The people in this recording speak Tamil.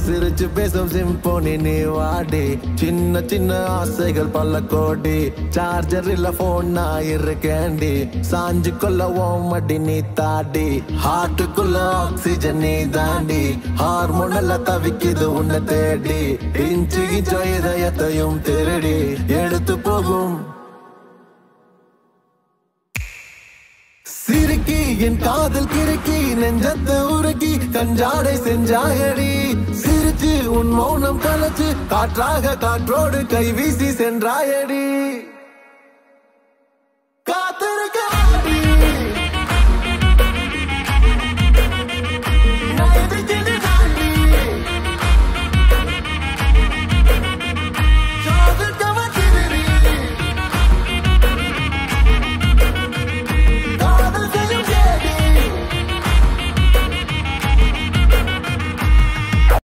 சிரிச்சு பேசும் சிம்போனி நீ வாடி சின்ன சின்ன ஆசைகள் பல கோடி சார்ஜர் இல்ல போன் நான் இருக்கேண்டி சாஞ்சு கொள்ள ஓமடி நீ தாடி ஹார்ட்டுக்குள்ள ஆக்சிஜன் நீ தாண்டி ஹார்மோன் எல்லாம் தவிக்குது உன்னை தேடி இன்ச்சு இன்ச்சோ இதயத்தையும் திருடி எடுத்து போகும் சிறுக்கி என் காதல் கிறுக்கி நெஞ்சத்தை உருக்கி கஞ்சாடை செஞ்சாயடி சிரிச்சு உன் மௌனம் கலைச்சு காற்றாக காற்றோடு கை வீசி சென்றாயடி